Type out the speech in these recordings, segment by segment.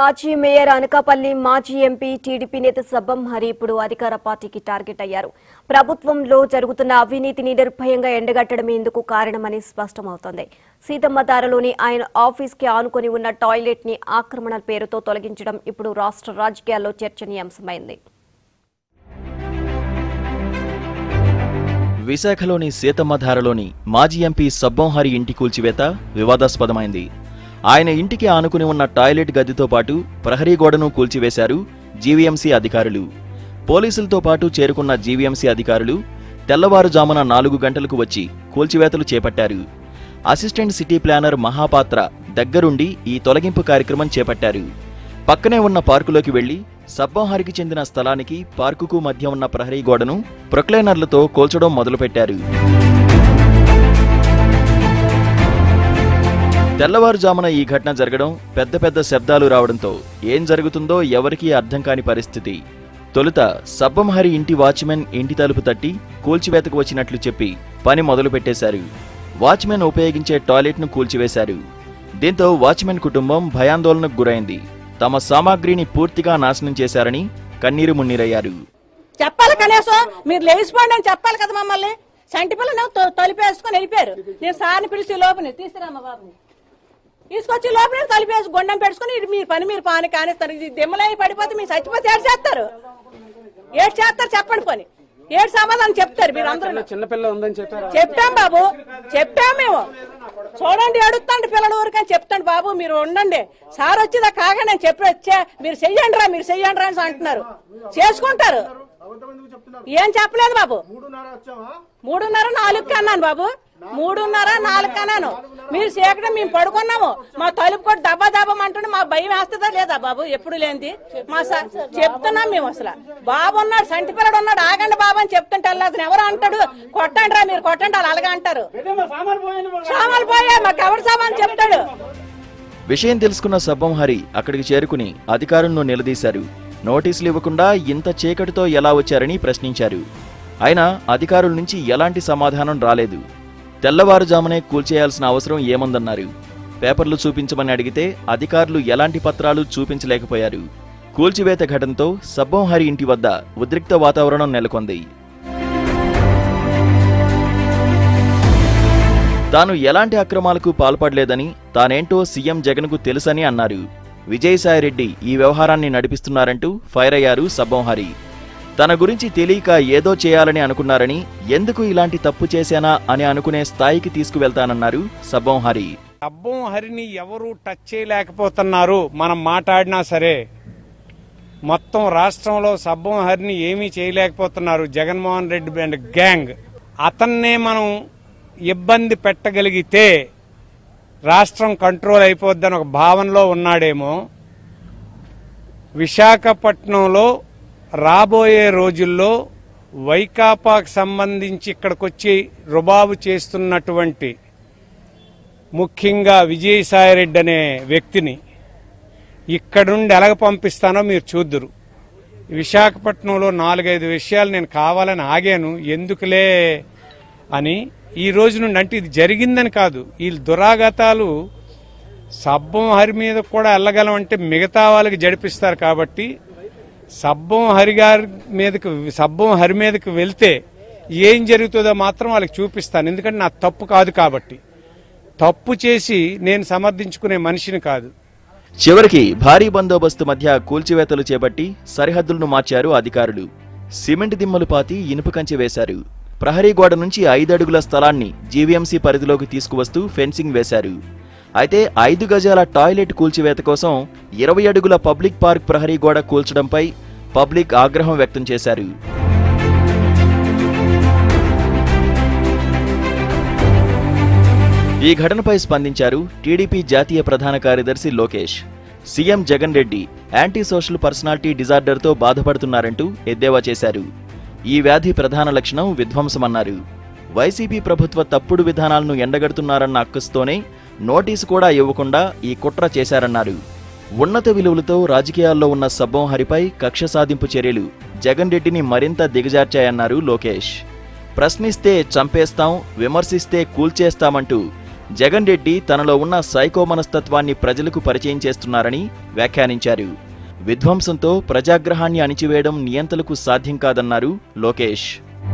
మాజీ మేయర్ అనకాపల్లి మాజీ MP TDP నేత సబ్బం హరి ఇప్పుడు అధికార పార్టీకి టార్గెట్ అయ్యారు ప్రభుత్వంలో జరుగుతున్న అవినీతిని నిర్భయంగా ఎండగట్టడమే ఇందుకు కారణమని స్పష్టమవుతోంది సీతమ్మధారలోని ఆయన ఆఫీస్ కి ఆనుకొని ఉన్న టాయిలెట్ ని ఆక్రమణ పేరుతో తొలగించడం ఇప్పుడు రాష్ట్ర రాజకీయాల్లో చర్చనీయాంశమైంది విశాఖలోని సీతమ్మధారలోని మాజీ ఎంపీ సబ్బోంహరి ఇంటి కూల్చివేత వివాదాస్పదమైంది ఆయన ఇంటికి ఆనుకుని ఉన్న టాయిలెట్ గదితో పాటు ప్రహరీ గోడను కూల్చివేశారు జీవీఎంసీ అధికారులు పోలీసులతో పాటు చేరుకున్న జీవీఎంసీ అధికారులు తెల్లవారుజామున నాలుగు గంటలకు వచ్చి కూల్చివేతలు చేపట్టారు అసిస్టెంట్ సిటీ ప్లానర్ మహాపాత్ర దగ్గరుండి ఈ తొలగింపు కార్యక్రమం చేపట్టారు పక్కనే ఉన్న పార్కులోకి వెళ్లి సబ్బంహారికి చెందిన స్థలానికి పార్కుకు మధ్య ఉన్న ప్రహరీ గోడను ప్రొక్లైనర్లతో కూల్చడం మొదలుపెట్టారు తెల్లవారుజామున ఈ ఘటన జరగడం పెద్ద పెద్ద శబ్దాలు రావడంతో ఏం జరుగుతుందో ఎవరికీ అర్థం కాని పరిస్థితి తొలుత సబ్బంహరి ఇంటి వాచ్మెన్ ఇంటి తలుపు తట్టి కూల్చివేతకు వచ్చినట్లు చెప్పి పని మొదలుపెట్టేశారు వాచ్మెన్ ఉపయోగించే టాయిలెట్ను కూల్చివేశారు దీంతో వాచ్మెన్ కుటుంబం భయాందోళనకు గురైంది తమ సామాగ్రిని పూర్తిగా నాశనం చేశారని కన్నీరు మున్నీరయ్యారు చెప్పాలి కనీసం మీరు లేచిపోండి అని చెప్పాలి కదా మమ్మల్ని సంటి పిల్లని తలిపేసుకొని వెళ్ళిపోయారు నేను సార్ని పిలిచి లోపని తీసుకురామ్మ బాబుని తీసుకొచ్చి లోపల తలిపేసి గుండం పెట్టుకుని ఇది మీ పని మీరు పాని కానిస్తారు ఇది దిమ్మలై పడిపోతే మీరు చచ్చిపోతే ఏడు చేస్తారు ఏడు చేస్తారు చెప్పండి పని ఏడు సమాధానం చెప్తారు మీరు అందరూ చిన్నపిల్ల ఉందని చెప్పారు చెప్పాం బాబు చెప్పాం మేము చూడండి అడుగుతాండి పిల్లల ఊరికని చెప్తాండి బాబు మీరు ఉండండి సార్ వచ్చిదా కాగా నేను చెప్పి వచ్చా మీరు చెయ్యండి రా మీరు చెయ్యండి రా అని అంటున్నారు చేసుకుంటారు ఏం చెప్పలేదు బాబు మూడున్నర నాలుగు అన్నాను బాబు మూడున్నర నాలుగు అన్నాను మీరు చీకటి మేము పడుకున్నాము మా తలుపు కూడా దబ్బా దబ్బమంటుంటే మా భయం వేస్తుందా లేదా బాబు ఎప్పుడు లేనిది మా స- చెప్తున్నాం మేము అసలు బాబు ఉన్నాడు సంటి పిల్లడు ఉన్నాడు ఆగండి బాబు అని చెప్తుంటే అతను ఎవరు అంటాడు కొట్టండి రా మీరు కొట్టండి వాళ్ళు అలాగే అంటారు సామాన్లు పోయా మాకు ఎవరు సామాన్ చెప్తాడు విషయం తెలుసుకున్న సబ్బంహరి అక్కడికి చేరుకుని అధికారులను నిలదీశారు నోటీసులు ఇవ్వకుండా ఇంత చీకటితో ఎలా వచ్చారని ప్రశ్నించారు అయినా అధికారుల నుంచి ఎలాంటి సమాధానం రాలేదు తెల్లవారుజామునే కూల్చేయాల్సిన అవసరం ఏముందన్నారు పేపర్లు చూపించమని అడిగితే అధికారులు ఎలాంటి పత్రాలు చూపించలేకపోయారు కూల్చివేత ఘటనతో సబ్బంహరి ఇంటి వద్ద ఉద్రిక్త వాతావరణం నెలకొంది తాను ఎలాంటి అక్రమాలకు పాల్పడలేదని తానేంటో సీఎం జగన్కు తెలుసని అన్నారు విజయసాయిరెడ్డి ఈ వ్యవహారాన్ని నడిపిస్తున్నారంటూ ఫైర్ అయ్యారు సబ్బంహరి తన గురించి తెలియక ఏదో చేయాలని అనుకున్నారని ఎందుకు ఇలాంటి తప్పు చేశానా అని అనుకునే స్థాయికి తీసుకువెళ్తానన్నారు సబ్బంహరి అబ్బం హరిని ఎవరు టచ్ చేయలేకపోతున్నారు మనం మాట్లాడినా సరే మొత్తం రాష్ట్రంలో సబ్బం హరిని ఏమీ చేయలేకపోతున్నారు జగన్మోహన్ రెడ్డి అండ్ గ్యాంగ్ అతన్నే మనం ఇబ్బంది పెట్టగలిగితే రాష్ట్రం కంట్రోల్ అయిపోద్దని ఒక భావనలో ఉన్నాడేమో విశాఖపట్నంలో రాబోయే రోజుల్లో వైకాపాకు సంబంధించి ఇక్కడికొచ్చి రుబాబు చేస్తున్నటువంటి ముఖ్యంగా విజయసాయిరెడ్డి అనే వ్యక్తిని ఇక్కడ నుండి ఎలాగ పంపిస్తానో మీరు చూద్దురు విశాఖపట్నంలో నాలుగైదు విషయాలు నేను కావాలని ఆగాను ఎందుకులే అని ఈ రోజు నుండి అంటే ఇది జరిగిందని కాదు ఈ దురాగతాలు సబ్బం హరి మీద కూడా వెళ్ళగలం అంటే మిగతా వాళ్ళకి జడిపిస్తారు కాబట్టి సబ్బం హరి గారి మీదకి సబ్బం హరి మీదకి వెళ్తే ఏం జరుగుతుందో మాత్రం వాళ్ళకి చూపిస్తాను ఎందుకంటే నా తప్పు కాదు కాబట్టి తప్పు చేసి నేను సమర్థించుకునే మనిషిని కాదు చివరికి భారీ బందోబస్తు మధ్య కూల్చివేతలు చేపట్టి సరిహద్దులను మార్చారు అధికారులు సిమెంట్ దిమ్మలు పాతి ఇనుప కంచె వేశారు ప్రహరీ గోడ నుంచి ఐదడుగుల స్థలాన్ని జీవీఎంసీ పరిధిలోకి తీసుకువస్తూ ఫెన్సింగ్ వేశారు అయితే ఐదు గజాల టాయిలెట్ కూల్చివేత కోసం ఇరవై అడుగుల పబ్లిక్ పార్క్ ప్రహరీ గోడ కూల్చడంపై పబ్లిక్ ఆగ్రహం వ్యక్తం చేశారు ఈ ఘటనపై స్పందించారు టీడీపీ జాతీయ ప్రధాన కార్యదర్శి Lokesh CM Jagan Reddy anti social personality డిజార్డర్తో బాధపడుతున్నారంటూ ఎద్దేవా చేశారు ఈ వ్యాధి ప్రధాన లక్షణం విధ్వంసమన్నారు వైసీపీ ప్రభుత్వ తప్పుడు విధానాలను ఎండగడుతున్నారన్న అక్కస్తోనే నోటీసు కూడా ఇవ్వకుండా ఈ కుట్ర చేశారన్నారు ఉన్నత విలువలతో రాజకీయాల్లో ఉన్న సబ్బోహరిపై కక్ష సాధింపు చర్యలు జగన్ రెడ్డిని మరింత దిగజార్చాయన్నారు లోకేష్ ప్రశ్నిస్తే చంపేస్తాం విమర్శిస్తే కూల్చేస్తామంటూ జగన్ రెడ్డి తనలో ఉన్న సైకో మనస్తత్వాన్ని ప్రజలకు పరిచయం చేస్తున్నారని వ్యాఖ్యానించారు విధ్వంసంతో ప్రజాగ్రహాన్ని అణిచివేయడం నియంతలకు సాధ్యం కాదన్నారు లోకేష్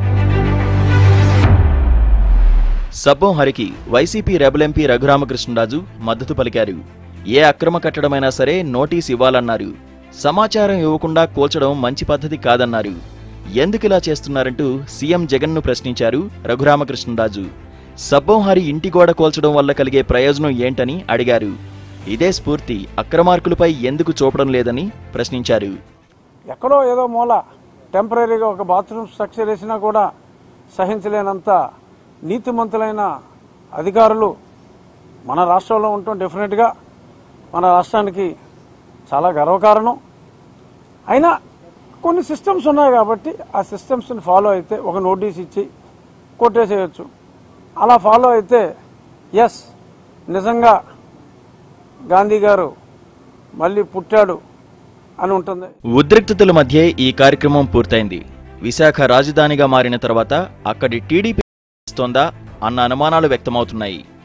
సబ్బం హరికి వైసీపీ రెబల్ ఎంపీ రఘురామకృష్ణరాజు మద్దతు పలికారు ఏ అక్రమ కట్టడమైనా సరే నోటీస్ ఇవ్వాలన్నారు సమాచారం ఇవ్వకుండా కూల్చడం మంచి పద్ధతి కాదన్నారు ఎందుకిలా చేస్తున్నారంటూ సీఎం జగన్ను ప్రశ్నించారు రఘురామకృష్ణరాజు సబ్బం హరి ఇంటి గోడ కూల్చడం వల్ల కలిగే ప్రయోజనం ఏంటని అడిగారు ఇదే స్ఫూర్తి అక్రమార్కులపై ఎందుకు చూపడం లేదని ప్రశ్నించారు ఎక్కడో ఏదో మూల టెంపరీగా ఒక బాత్రూమ్ స్ట్రక్చర్ వేసినా కూడా సహించలేనంత నీతిమంతులైన అధికారులు మన రాష్ట్రంలో ఉండటం డెఫినెట్గా మన రాష్ట్రానికి చాలా గర్వకారణం అయినా కొన్ని సిస్టమ్స్ ఉన్నాయి కాబట్టి ఆ సిస్టమ్స్ని ఫాలో అయితే ఒక నోటీస్ ఇచ్చి కొట్టేసేయచ్చు అలా ఫాలో అయితే ఎస్ నిజంగా గాంధీ గారు మళ్ళీ పుట్టాడు అని ఉంటుంది ఉద్రిక్తతల మధ్యే ఈ కార్యక్రమం పూర్తయింది విశాఖ రాజధానిగా మారిన తర్వాత అక్కడి టీడీపీ ఇస్తోందా అన్న అనుమానాలు వ్యక్తమవుతున్నాయి